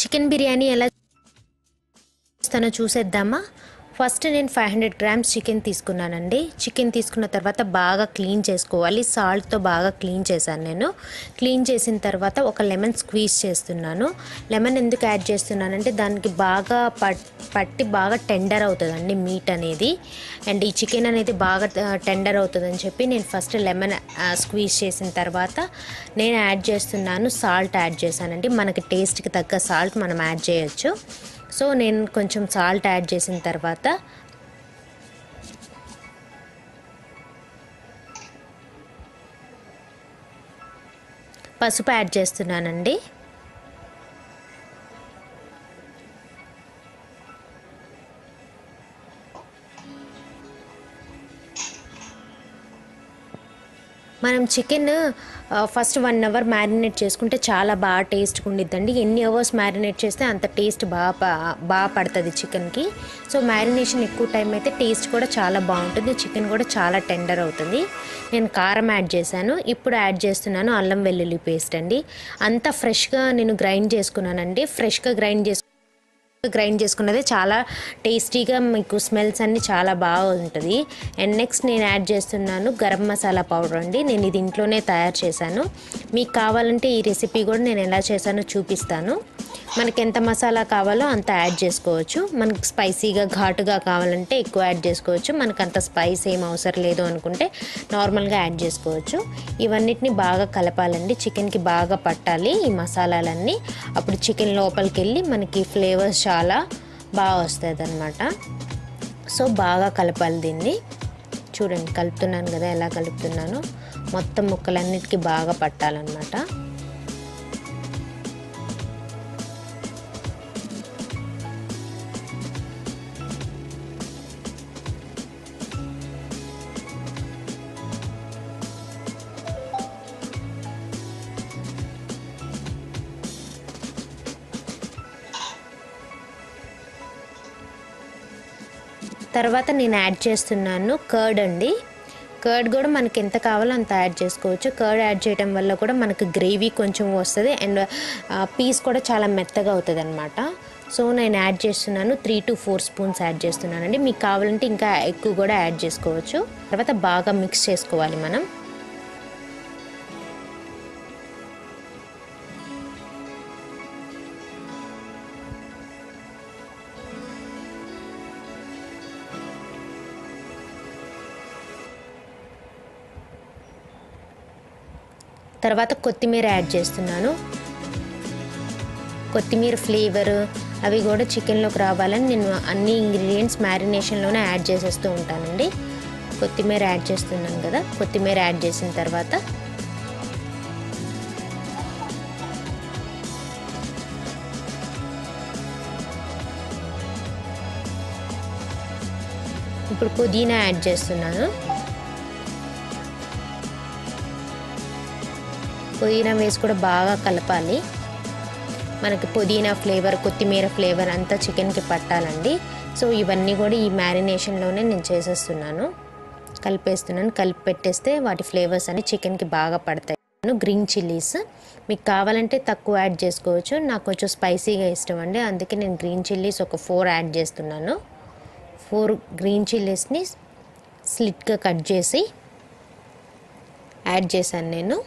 chicken biryani ఎలా చేస్తానో చూసేద్దామా ఫస్ట్ నేను ఫైవ్ హండ్రెడ్ గ్రామ్స్ చికెన్ తీసుకున్నానండి చికెన్ తీసుకున్న తర్వాత బాగా క్లీన్ చేసుకోవాలి సాల్ట్తో బాగా క్లీన్ చేశాను నేను క్లీన్ చేసిన తర్వాత ఒక లెమన్ స్క్వీజ్ చేస్తున్నాను లెమన్ ఎందుకు యాడ్ చేస్తున్నానంటే దానికి బాగా పట్ పట్టి బాగా టెండర్ అవుతుందండి మీట్ అనేది అండ్ ఈ చికెన్ అనేది బాగా టెండర్ అవుతుందని చెప్పి నేను ఫస్ట్ లెమన్ స్క్వీజ్ చేసిన తర్వాత నేను యాడ్ చేస్తున్నాను సాల్ట్ యాడ్ చేశానండి మనకి టేస్ట్కి తగ్గ సాల్ట్ మనం యాడ్ చేయొచ్చు సో నేను కొంచెం సాల్ట్ యాడ్ చేసిన తర్వాత పసుపు యాడ్ చేస్తున్నానండి మనం chicken first one hour marinate చేసుకుంటే చాలా బాగా టేస్ట్గా ఉండిద్దండి ఎన్ని అవర్స్ మ్యారినేట్ చేస్తే అంత టేస్ట్ బాగా ప- బాగా పడుతుంది చికెన్కి సో మ్యారినేషన్ ఎక్కువ టైం అయితే టేస్ట్ కూడా చాలా బాగుంటుంది చికెన్ కూడా చాలా టెండర్ అవుతుంది నేను కారం యాడ్ చేశాను ఇప్పుడు యాడ్ చేస్తున్నాను అల్లం వెల్లుల్లి పేస్ట్ అండి అంతా ఫ్రెష్గా నేను గ్రైండ్ చేసుకున్నానండి ఫ్రెష్గా గ్రైండ్ చేసుకు గ్రైండ్ చేసుకున్నది చాలా టేస్టీగా మీకు స్మెల్స్ అన్నీ చాలా బాగా ఉంటుంది అండ్ నెక్స్ట్ నేను యాడ్ చేస్తున్నాను గరం మసాలా పౌడర్ అండి నేను ఇది ఇంట్లోనే తయారు చేశాను మీకు కావాలంటే ఈ రెసిపీ కూడా నేను ఎలా చేశానో చూపిస్తాను మనకి ఎంత మసాలా కావాలో అంత యాడ్ చేసుకోవచ్చు మనకి స్పైసీగా ఘాటుగా కావాలంటే ఎక్కువ యాడ్ చేసుకోవచ్చు మనకు అంత స్పైస్ ఏం అవసరం లేదు అనుకుంటే నార్మల్గా యాడ్ చేసుకోవచ్చు ఇవన్నిటిని బాగా కలపాలండి చికెన్కి బాగా పట్టాలి ఈ మసాలాలన్నీ అప్పుడు చికెన్ లోపలికి వెళ్ళి మనకి ఫ్లేవర్స్ చాలా బాగా వస్తుంది అనమాట సో బాగా కలపాలి దీన్ని చూడండి కలుపుతున్నాను కదా ఎలా కలుపుతున్నాను మొత్తం ముక్కలన్నిటికీ బాగా పట్టాలన్నమాట తర్వాత నేను యాడ్ చేస్తున్నాను కర్డ్ అండి కర్డ్ కూడా మనకి ఎంత కావాలో అంత యాడ్ చేసుకోవచ్చు కర్డ్ యాడ్ చేయడం వల్ల కూడా మనకు గ్రేవీ కొంచెం వస్తుంది అండ్ పీస్ కూడా చాలా మెత్తగా అవుతుంది అనమాట సో నేను యాడ్ చేస్తున్నాను three to four spoons add చేస్తున్నానండి మీకు కావాలంటే ఇంకా ఎక్కువ కూడా యాడ్ చేసుకోవచ్చు తర్వాత బాగా మిక్స్ చేసుకోవాలి మనం తర్వాత కొత్తిమీర యాడ్ చేస్తున్నాను కొత్తిమీర ఫ్లేవర్ అవి కూడా చికెన్లోకి రావాలని నేను అన్ని ఇంగ్రీడియంట్స్ మ్యారినేషన్లోనే యాడ్ చేసేస్తూ ఉంటానండి కొత్తిమీర యాడ్ చేస్తున్నాను కదా కొత్తిమీర యాడ్ చేసిన తర్వాత ఇప్పుడు పుదీనా యాడ్ చేస్తున్నాను పుదీనా వేసి కూడా బాగా కలపాలి మనకి పుదీనా ఫ్లేవర్ కొత్తిమీర ఫ్లేవర్ అంతా చికెన్కి పట్టాలండి సో ఇవన్నీ కూడా ఈ మ్యారినేషన్లోనే నేను చేసేస్తున్నాను కలిపేస్తున్నాను కలిపి పెట్టేస్తే వాటి ఫ్లేవర్స్ అన్ని చికెన్కి బాగా పడతాయి గ్రీన్ చిల్లీస్ మీకు కావాలంటే తక్కువ యాడ్ చేసుకోవచ్చు నాకు కొంచెం స్పైసీగా ఇష్టం అండి అందుకే నేను గ్రీన్ చిల్లీస్ ఒక ఫోర్ యాడ్ చేస్తున్నాను ఫోర్ గ్రీన్ చిల్లీస్ని స్లిట్గా కట్ చేసి యాడ్ చేశాను నేను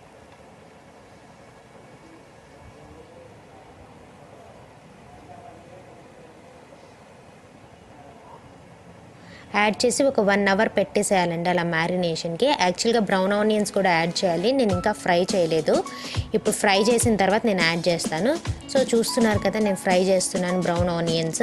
యాడ్ చేసి ఒక వన్ అవర్ పెట్టేసేయాలండి అలా మ్యారినేషన్కి యాక్చువల్గా బ్రౌన్ ఆనియన్స్ కూడా యాడ్ చేయాలి నేను ఇంకా ఫ్రై చేయలేదు ఇప్పుడు ఫ్రై చేసిన తర్వాత నేను యాడ్ చేస్తాను సో చూస్తున్నారు కదా నేను ఫ్రై చేస్తున్నాను బ్రౌన్ ఆనియన్స్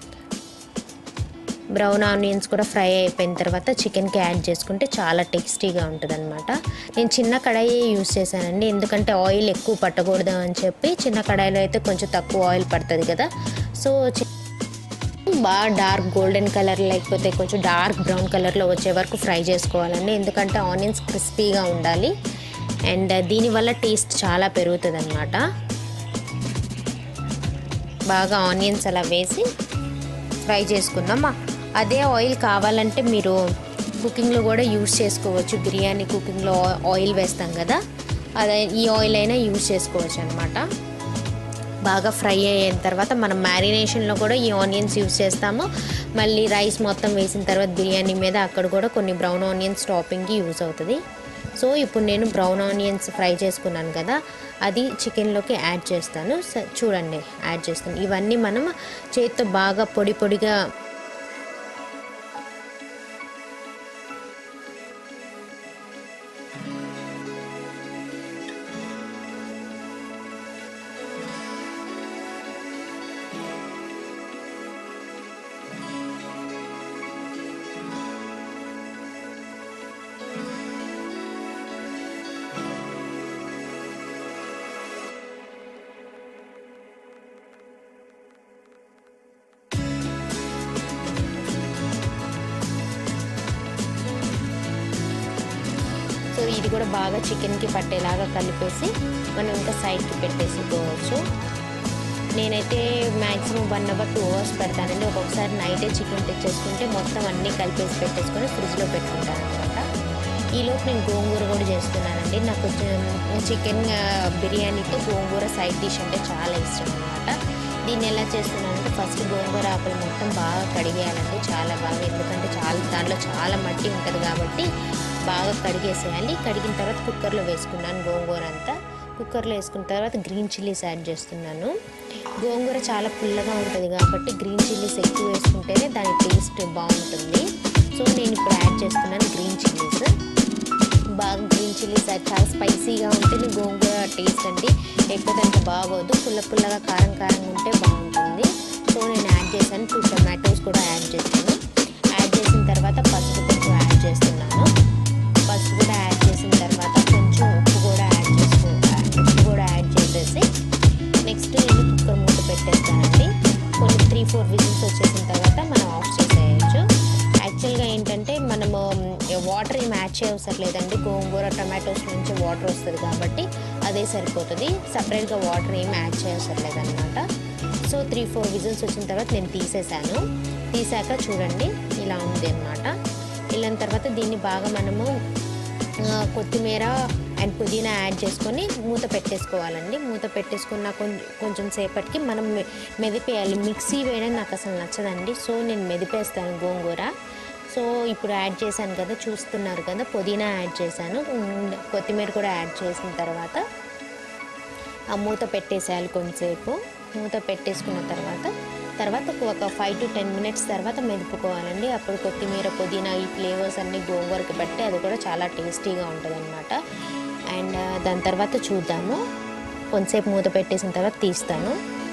బ్రౌన్ ఆనియన్స్ కూడా ఫ్రై అయిపోయిన తర్వాత చికెన్కి యాడ్ చేసుకుంటే చాలా టేస్టీగా ఉంటుంది అనమాట నేను చిన్న కడాయి యూస్ చేశానండి ఎందుకంటే ఆయిల్ ఎక్కువ పట్టకూడదు అని చెప్పి చిన్న కడాయిలో అయితే కొంచెం తక్కువ ఆయిల్ పడుతుంది కదా సో చి- బాగా డార్క్ గోల్డెన్ కలర్ లేకపోతే కొంచెం డార్క్ బ్రౌన్ కలర్లో వచ్చే వరకు ఫ్రై చేసుకోవాలండి ఎందుకంటే ఆనియన్స్ క్రిస్పీగా ఉండాలి అండ్ దీనివల్ల టేస్ట్ చాలా పెరుగుతుంది అనమాట బాగా ఆనియన్స్ అలా వేసి ఫ్రై చేసుకుందాం అదే ఆయిల్ కావాలంటే మీరు కుకింగ్లో కూడా యూస్ చేసుకోవచ్చు బిర్యానీ కుకింగ్లో ఆయిల్ వేస్తాం కదా అదే ఈ ఆయిల్ అయినా యూస్ చేసుకోవచ్చు అనమాట బాగా ఫ్రై అయిన తర్వాత మనం మ్యారినేషన్లో కూడా ఈ ఆనియన్స్ యూస్ చేస్తాము మళ్ళీ రైస్ మొత్తం వేసిన తర్వాత బిర్యానీ మీద అక్కడ కూడా కొన్ని బ్రౌన్ ఆనియన్స్ టాపింగ్కి యూజ్ అవుతుంది సో ఇప్పుడు నేను బ్రౌన్ ఆనియన్స్ ఫ్రై చేసుకున్నాను కదా అది చికెన్లోకి యాడ్ చేస్తాను స- చూడండి యాడ్ చేస్తాను ఇవన్నీ మనం చేతితో బాగా పొడి పొడిగా సో ఇది కూడా బాగా చికెన్కి పట్టేలాగా కలిపేసి మనం ఇంకా సైడ్కి పెట్టేసుకోవచ్చు నేనైతే maximum one hour two hours పెడతానండి ఒక్కొక్కసారి నైటే చికెన్ తెచ్చేసుకుంటే మొత్తం అన్నీ కలిపేసి పెట్టేసుకొని ఫ్రిడ్జ్లో పెట్టుకుంటాను అనమాట ఈలోపు నేను గోంగూర కూడా చేస్తున్నానండి నాకు చికెన్ బిర్యానీతో గోంగూర సైడ్ డిష్ అంటే చాలా ఇష్టం అనమాట దీన్ని ఎలా చేస్తున్నానంటే ఫస్ట్ గోంగూర ఆకులు మొత్తం బాగా కడిగేయాలండి చాలా బాగా ఎందుకంటే చాలా దాంట్లో చాలా మట్టి ఉంటుంది కాబట్టి బాగా కడిగేసేయాలి కడిగిన తర్వాత కుక్కర్లో వేసుకున్నాను గోంగూర అంతా కుక్కర్లో వేసుకున్న తర్వాత గ్రీన్ చిల్లీస్ యాడ్ చేస్తున్నాను గోంగూర చాలా పుల్లగా ఉంటుంది కాబట్టి గ్రీన్ చిల్లీస్ ఎక్కువ వేసుకుంటేనే దాని టేస్ట్ బాగుంటుంది సో నేను ఇప్పుడు యాడ్ చేస్తున్నాను గ్రీన్ చిల్లీస్ బాగా గ్రీన్ చిల్లీస్ యాడ్ చాలా స్పైసీగా ఉంటేనే గోంగూర టేస్ట్ అండి లేకపోతే అంత బాగోదు పుల్ల పుల్లగా కారం కారంగా ఉంటే బాగుంటుంది సో నేను యాడ్ చేశాను టూ టమాటోస్ కూడా యాడ్ చేశాను యాడ్ చేసిన తర్వాత పసుపు కొంచెం యాడ్ చేస్తున్నాను పసుపు కూడా యాడ్ చేసిన తర్వాత కొంచెం ఉప్పు కూడా యాడ్ చేసుకు ఉప్పు కూడా యాడ్ చేసేసి నెక్స్ట్ నేను కుక్కర్ మూత పెట్టేస్తానండి కొన్ని త్రీ ఫోర్ విజిల్స్ వచ్చేసిన తర్వాత మనం ఆఫ్ చేసేయచ్చు యాక్చువల్గా ఏంటంటే మనము వాటర్ ఏం యాడ్ చేయవసరం లేదండి గోంగూర టమాటోస్ నుంచి వాటర్ వస్తుంది కాబట్టి అదే సరిపోతుంది సపరేట్గా వాటర్ ఏం యాడ్ చేయవసరం లేదనమాట సో త్రీ ఫోర్ విజిల్స్ వచ్చిన తర్వాత నేను తీసేసాను తీసాక చూడండి ఇలా ఉంది అనమాట ఇలా తర్వాత దీన్ని బాగా మనము ఆ, కొత్తిమీర అండ్ పుదీనా యాడ్ చేసుకొని మూత పెట్టేసుకోవాలండి మూత పెట్టేసుకున్న కొంచెం కొంచెం సేపటికి మనం మె- మెదిపేయాలి మిక్సీ వేయడం నాకు అసలు నచ్చదండి సో నేను మెదిపేస్తాను గోంగూర సో ఇప్పుడు యాడ్ చేశాను కదా చూస్తున్నారు కదా పుదీనా యాడ్ చేశాను ఉమ్, కొత్తిమీర కూడా యాడ్ చేసిన తర్వాత ఆ మూత పెట్టేసేయాలి కొంచెంసేపు మూత పెట్టేసుకున్న తర్వాత తర్వాత ఒక ఫైవ్ టు టెన్ మినిట్స్ తర్వాత మెదుపుకోవాలండి అప్పుడు కొత్తిమీర పుదీనా ఈ ఫ్లేవర్స్ అన్నీ గోంగూరకి పెట్టి అది కూడా చాలా టేస్టీగా ఉంటుంది అనమాట అండ్ దాని తర్వాత చూద్దాము కొంతసేపు మూత పెట్టేసిన తర్వాత తీస్తాను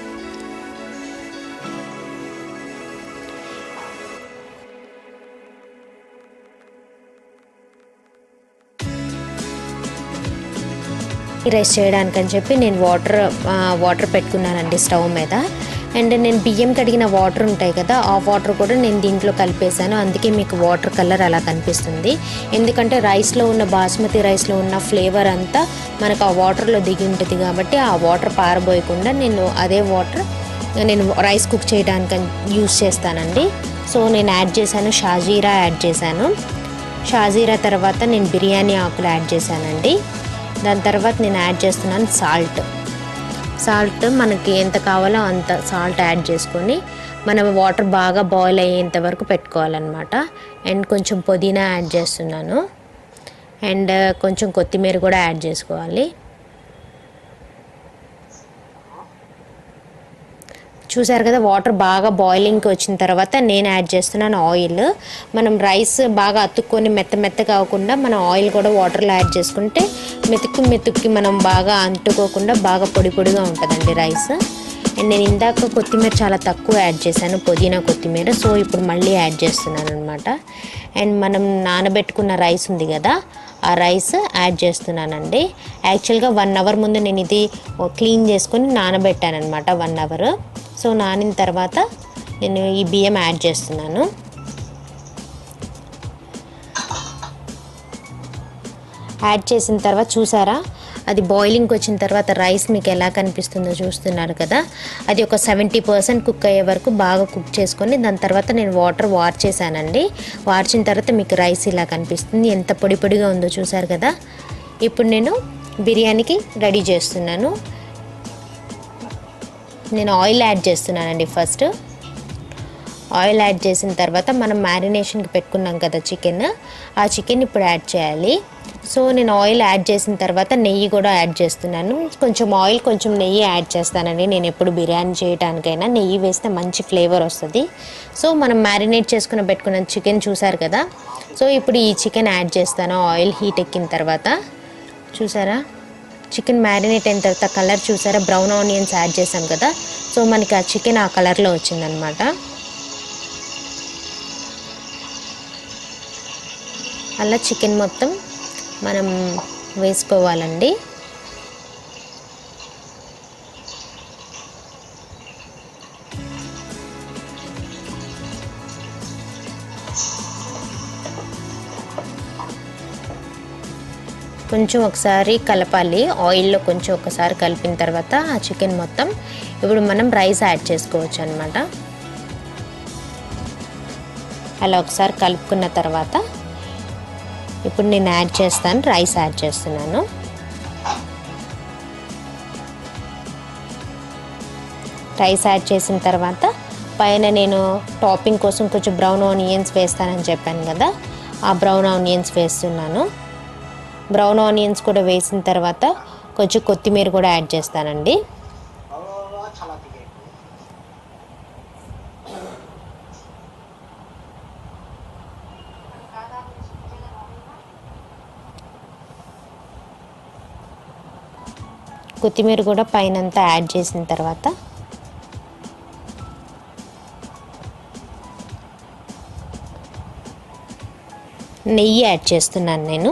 రైస్ చేయడానికి అని చెప్పి నేను వాటర్ ఆ, వాటర్ పెట్టుకున్నానండి స్టవ్ మీద అండ్ నేను బియ్యం కడిగిన వాటర్ ఉంటాయి కదా ఆ వాటర్ కూడా నేను దీంట్లో కలిపేశాను అందుకే మీకు వాటర్ కలర్ అలా కనిపిస్తుంది ఎందుకంటే రైస్లో ఉన్న బాస్మతి రైస్లో ఉన్న ఫ్లేవర్ అంతా మనకు ఆ వాటర్లో దిగి ఉంటుంది కాబట్టి ఆ వాటర్ పారబోయకుండా నేను అదే వాటర్ నేను రైస్ కుక్ చేయడానికి యూస్ చేస్తానండి సో నేను యాడ్ చేశాను షాజీరా యాడ్ చేశాను షాజీరా తర్వాత నేను బిర్యానీ ఆకులు యాడ్ చేశానండి దాని తర్వాత నేను యాడ్ చేస్తున్నాను సాల్ట్ సాల్ట్ మనకి ఎంత కావాలో అంత సాల్ట్ యాడ్ చేసుకొని మనం వాటర్ బాగా బాయిల్ అయ్యేంత వరకు పెట్టుకోవాలన్నమాట అండ్ కొంచెం పుదీనా యాడ్ చేస్తున్నాను అండ్ కొంచెం కొత్తిమీర కూడా యాడ్ చేసుకోవాలి చూసారు కదా వాటర్ బాగా బాయిలింగ్కి వచ్చిన తర్వాత నేను యాడ్ చేస్తున్నాను ఆయిల్ మనం రైస్ బాగా అతుక్కొని మెత్త మెత్తగా అవ్వకుండా మనం ఆయిల్ కూడా వాటర్లో యాడ్ చేసుకుంటే మెతుక్కి మెతుక్కి మనం బాగా అంటుకోకుండా బాగా పొడి పొడిగా ఉంటుందండి రైస్ అండ్ నేను ఇందాక కొత్తిమీర చాలా తక్కువ యాడ్ చేశాను పుదీనా కొత్తిమీర సో ఇప్పుడు మళ్ళీ యాడ్ చేస్తున్నాను అనమాట అండ్ మనం నానబెట్టుకున్న రైస్ ఉంది కదా ఆ రైస్ యాడ్ చేస్తున్నానండి యాక్చువల్గా వన్ అవర్ ముందు నేను ఇది క్లీన్ చేసుకొని నానబెట్టాను అనమాట వన్ అవర్ సో నానిన తర్వాత నేను ఈ బియ్యం యాడ్ చేస్తున్నాను యాడ్ చేసిన తర్వాత చూసారా అది బాయిలింగ్కి వచ్చిన తర్వాత రైస్ మీకు ఎలా కనిపిస్తుందో చూస్తున్నారు కదా అది ఒక సెవెంటీ పర్సెంట్ కుక్ అయ్యే వరకు బాగా కుక్ చేసుకొని దాని తర్వాత నేను వాటర్ వార్ చేశానండి వార్చిన తర్వాత మీకు రైస్ ఇలా కనిపిస్తుంది ఎంత పొడి పొడిగా ఉందో చూసారు కదా ఇప్పుడు నేను బిర్యానీకి రెడీ చేస్తున్నాను నేను ఆయిల్ యాడ్ చేస్తున్నానండి ఫస్ట్ ఆయిల్ యాడ్ చేసిన తర్వాత మనం మ్యారినేషన్కి పెట్టుకున్నాం కదా చికెన్ ఆ చికెన్ ఇప్పుడు యాడ్ చేయాలి సో నేను ఆయిల్ యాడ్ చేసిన తర్వాత నెయ్యి కూడా యాడ్ చేస్తున్నాను కొంచెం ఆయిల్ కొంచెం నెయ్యి యాడ్ చేస్తానండి నేను ఎప్పుడు బిర్యానీ చేయడానికైనా నెయ్యి వేస్తే మంచి ఫ్లేవర్ వస్తుంది సో మనం మ్యారినేట్ చేసుకుని పెట్టుకున్న చికెన్ చూసారు కదా సో ఇప్పుడు ఈ చికెన్ యాడ్ చేస్తాను ఆయిల్ హీట్ ఎక్కిన తర్వాత చూసారా చికెన్ మ్యారినేట్ అయిన తర్వాత కలర్ చూసారా బ్రౌన్ ఆనియన్స్ యాడ్ చేసాం కదా సో మనకి ఆ చికెన్ ఆ కలర్లో వచ్చిందనమాట అలా చికెన్ మొత్తం మనం వేసుకోవాలండి కొంచెం ఒకసారి కలపాలి ఆయిల్లో కొంచెం ఒకసారి కలిపిన తర్వాత ఆ చికెన్ మొత్తం ఇప్పుడు మనం రైస్ యాడ్ చేసుకోవచ్చు అనమాట అలా ఒకసారి కలుపుకున్న తర్వాత ఇప్పుడు నేను యాడ్ చేస్తాను రైస్ యాడ్ చేస్తున్నాను రైస్ యాడ్ చేసిన తర్వాత పైన నేను టాపింగ్ కోసం కొంచెం బ్రౌన్ ఆనియన్స్ వేస్తానని చెప్పాను కదా ఆ బ్రౌన్ ఆనియన్స్ వేస్తున్నాను బ్రౌన్ ఆనియన్స్ కూడా వేసిన తర్వాత కొంచెం కొత్తిమీర కూడా యాడ్ చేస్తానండి కొత్తిమీర కూడా పైనంతా యాడ్ చేసిన తర్వాత నెయ్యి యాడ్ చేస్తున్నాను నేను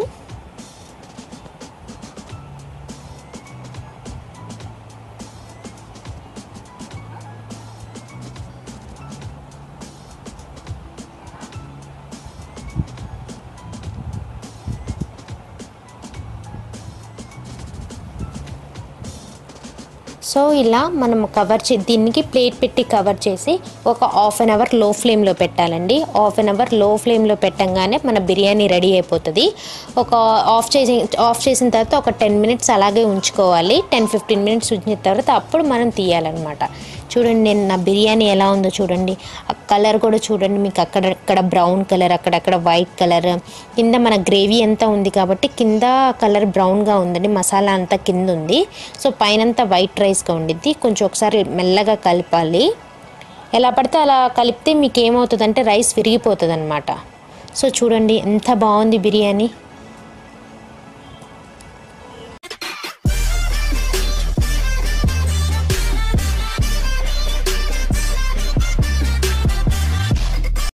సో ఇలా మనం కవర్ చే దీనికి ప్లేట్ పెట్టి కవర్ చేసి ఒక హాఫ్ అన్ అవర్ లో ఫ్లేమ్లో పెట్టాలండి హాఫ్ అన్ అవర్ లో ఫ్లేమ్లో పెట్టంగానే మన బిర్యానీ రెడీ అయిపోతుంది ఒక ఆఫ్ చేసి ఆఫ్ చేసిన తర్వాత ఒక టెన్ మినిట్స్ అలాగే ఉంచుకోవాలి టెన్ ఫిఫ్టీన్ మినిట్స్ ఉంచిన తర్వాత అప్పుడు మనం తీయాలన్నమాట చూడండి నేను నా బిర్యానీ ఎలా ఉందో చూడండి ఆ కలర్ కూడా చూడండి మీకు అక్కడక్కడ బ్రౌన్ కలర్ అక్కడక్కడ వైట్ కలర్ కింద మన గ్రేవీ అంతా ఉంది కాబట్టి కింద కలర్ బ్రౌన్గా ఉందండి మసాలా అంతా కింద ఉంది సో పైనంతా వైట్ రైస్గా ఉండిద్ది కొంచెం ఒకసారి మెల్లగా కలపాలి ఎలా పడితే అలా కలిపితే మీకు ఏమవుతుందంటే రైస్ విరిగిపోతుంది అనమాట సో చూడండి ఎంత బాగుంది బిర్యానీ